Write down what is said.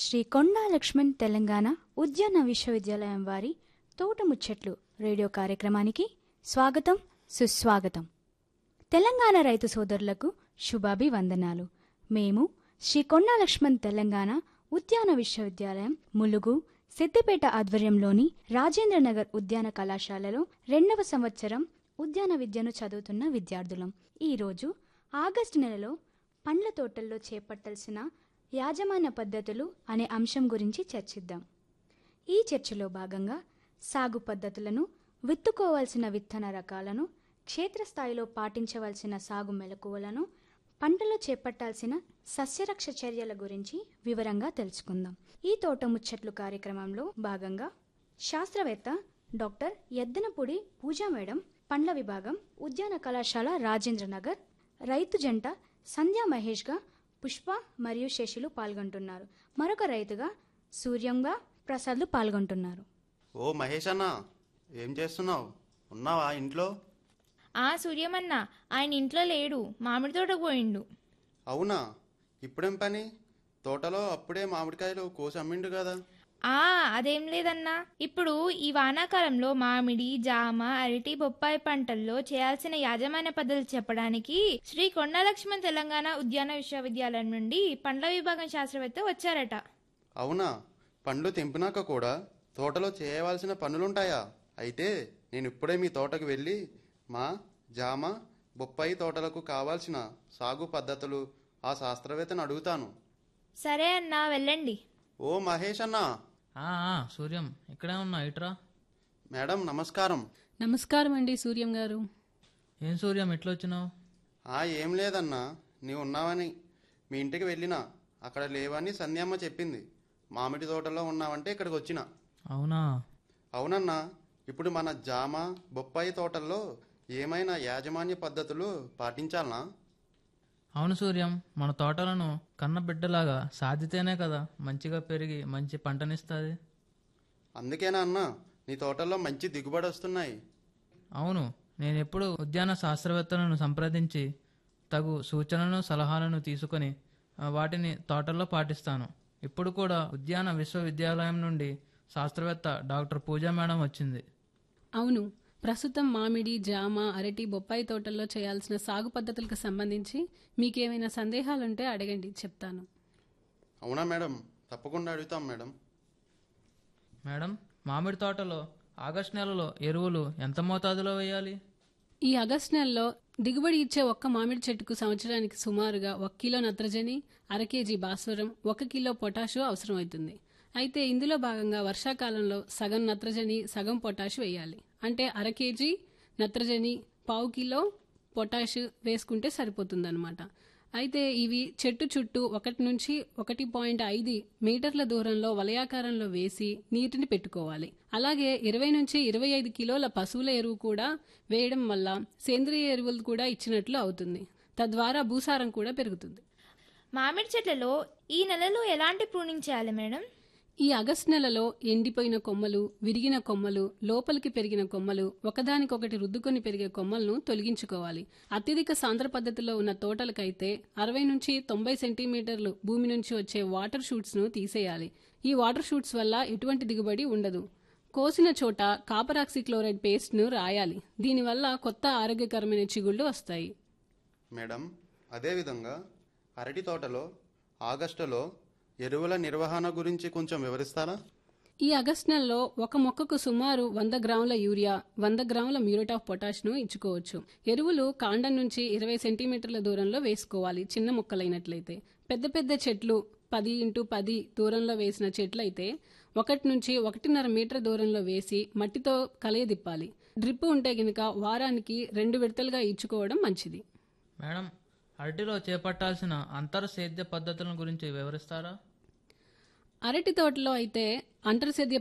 శ్రీ కొండా లక్ష్మణ్ తెలంగాణ ఉద్యాన విశ్వవిద్యాలయం వారి తోట ముచ్చట్లు రేడియో కార్యక్రమానికి స్వాగతం సుస్వాగతం తెలంగాణ రైతు సోదరులకు శుభాభివందనాలు మేము శ్రీ కొండా లక్ష్మణ్ తెలంగాణ ఉద్యాన విశ్వవిద్యాలయం ములుగు సిద్దిపేట ఆధ్వర్యంలోని రాజేంద్రనగర్ ఉద్యాన కళాశాలలో రెండవ సంవత్సరం ఉద్యాన విద్యను చదువుతున్న విద్యార్థులం ఈరోజు ఆగస్టు నెలలో పండ్ల తోటల్లో చేపట్టాల్సిన యాజమాన్య పద్ధతులు అనే అంశం గురించి చర్చిద్దాం ఈ చర్చలో భాగంగా సాగు పద్ధతులను విత్తుకోవాల్సిన విత్తన రకాలను క్షేత్రస్థాయిలో పాటించవలసిన సాగు మెలకువలను పంటలో చేపట్టాల్సిన సస్యరక్ష చర్యల గురించి వివరంగా తెలుసుకుందాం ఈ తోట ముచ్చట్లు కార్యక్రమంలో భాగంగా శాస్త్రవేత్త డాక్టర్ ఎద్దనపూడి పూజా మేడం పండ్ల విభాగం ఉద్యాన కళాశాల రాజేంద్ర నగర్ రైతు జంట సంధ్యా మహేష్గా పుష్ప మరియు శశిలు పాల్గొంటున్నారు మరొక రైతుగా సూర్యంగా ప్రసాద్లు పాల్గొంటున్నారు ఓ మహేష్ అన్న ఏం చేస్తున్నావు ఉన్నావా ఇంట్లో ఆ సూర్యమన్న ఆయన ఇంట్లో లేడు మామిడి తోటకు పోయిండు అవునా ఇప్పుడేం పని తోటలో అప్పుడే మామిడికాయలు కోసి అమ్మిండు కదా ఆ అదేం లేదన్నా ఇప్పుడు ఈ వానాకాలంలో మామిడి జామ అరటి బొప్పాయి పంటల్లో చేయాల్సిన యాజమాన్య పద్ధతులు చెప్పడానికి శ్రీ కొండలక్ష్మణ్ తెలంగాణ ఉద్యాన విశ్వవిద్యాలయం నుండి పండ్ల విభాగం శాస్త్రవేత్త వచ్చారట అవునా పండ్లు తెంపినాక కూడా తోటలో చేయవలసిన పనులుంటాయా అయితే నేను ఇప్పుడే మీ తోటకు వెళ్ళి మా జామ బొప్పాయి తోటలకు కావాల్సిన సాగు పద్ధతులు ఆ శాస్త్రవేత్తను అడుగుతాను సరే అన్నా వెళ్ళండి ఓ మహేష్ అన్న ఆ, ఆ, సూర్యం ఇక్కడే ఉన్నా ఇట్రా మేడం నమస్కారం నమస్కారం అండి సూర్యం గారు ఏం సూర్యం ఎట్లా వచ్చినావు ఆ ఏం లేదన్నా నీవు ఉన్నావని మీ ఇంటికి వెళ్ళినా అక్కడ లేవని సంధ్యమ్మ చెప్పింది మామిడి తోటలో ఉన్నావంటే ఇక్కడికి వచ్చిన అవునా అవునన్నా ఇప్పుడు మన జామ బొప్పాయి తోటల్లో ఏమైనా యాజమాన్య పద్ధతులు పాటించాలనా అవును సూర్యం మన తోటలను కన్న బిడ్డలాగా సాధితేనే కదా మంచిగా పెరిగి మంచి పంటనిస్తుంది అందుకేనా అన్నా నీ తోటల్లో మంచి దిగుబడి వస్తున్నాయి అవును నేను ఎప్పుడు ఉద్యాన శాస్త్రవేత్తలను సంప్రదించి తగు సూచనలను సలహాలను తీసుకొని ఆ, వాటిని తోటల్లో పాటిస్తాను ఇప్పుడు కూడా ఉద్యాన విశ్వవిద్యాలయం నుండి శాస్త్రవేత్త డాక్టర్ పూజా మేడం వచ్చింది అవును ప్రస్తుతం మామిడి జామ అరటి బొప్పాయి తోటల్లో చేయాల్సిన సాగు పద్ధతులకు సంబంధించి మీకేమైనా సందేహాలుంటే అడగండి చెప్తాను అవునా మేడం తప్పకుండా అడుగుతాం మేడం మేడం మామిడి తోటలో ఆగస్టు నెలలో ఎరువులు ఎంత మోతాదులో వేయాలి ఈ ఆగస్టు నెలలో దిగుబడి ఇచ్చే ఒక్క మామిడి చెట్టుకు సంవత్సరానికి సుమారుగా ఒక కిలో నత్రజని అర కేజీ భాస్వరం ఒక కిలో పొటాషు అవసరమవుతుంది అయితే ఇందులో భాగంగా వర్షాకాలంలో సగం నత్రజని సగం పొటాషు వేయాలి అంటే అర కేజీ నత్రజని పావు కిలో పొటాష్ వేసుకుంటే సరిపోతుందన్నమాట అయితే ఇవి చెట్టు చుట్టూ ఒకటి నుంచి ఒకటి పాయింట్ ఐదు మీటర్ల దూరంలో వలయాకారంలో వేసి నీటిని పెట్టుకోవాలి అలాగే ఇరవై నుంచి ఇరవై ఐదు కిలోల పశువుల ఎరువు కూడా వేయడం వల్ల సేంద్రియ ఎరువులు కూడా ఇచ్చినట్లు అవుతుంది తద్వారా భూసారం కూడా పెరుగుతుంది మామిడి చెట్లలో ఈ నెలలో ఎలాంటి ప్రూనింగ్ చేయాలి మేడం ఈ ఆగస్టు నెలలో ఎండిపోయిన కొమ్మలు విరిగిన కొమ్మలు లోపలికి పెరిగిన కొమ్మలు ఒకదానికొకటి రుద్దుకొని పెరిగే కొమ్మలను తొలగించుకోవాలి అత్యధిక సాంద్ర పద్ధతిలో ఉన్న తోటలకైతే అరవై నుంచి తొంభై సెంటీమీటర్లు భూమి నుంచి వచ్చే వాటర్ షూట్స్ ను తీసేయాలి ఈ వాటర్ షూట్స్ వల్ల ఎటువంటి దిగుబడి ఉండదు కోసిన చోట కాపరాక్సి క్లోరైడ్ పేస్ట్ ను రాయాలి దీనివల్ల కొత్త ఆరోగ్యకరమైన చిగుళ్లు వస్తాయి మేడం అదేవిధంగా అరటి తోటలో ఆగస్టులో ఎరువుల నిర్వహణ గురించి కొంచెం వివరిస్తారా ఈ ఆగస్టు నెలలో ఒక మొక్కకు సుమారు వంద గ్రాముల యూరియా వంద గ్రాముల మ్యూరేట్ ఆఫ్ పొటాష్ ను ఇచ్చుకోవచ్చు ఎరువులు కాండం నుంచి ఇరవై సెంటీమీటర్ల దూరంలో వేసుకోవాలి చిన్న మొక్కలైనట్లయితే పెద్ద పెద్ద చెట్లు పది ఇంటూ పది దూరంలో వేసిన చెట్లయితే ఒకటి నుంచి ఒకటిన్నర మీటర్ దూరంలో వేసి మట్టితో కలయదిప్పాలి డ్రిప్ ఉంటే గనుక వారానికి రెండు విడతలుగా ఇచ్చుకోవడం మంచిది మేడం అరటిలో చేపట్టాల్సిన అంతర సేద్య పద్ధతుల గురించి వివరిస్తారా అరటి తోటలో అయితే అంతర్సేద్య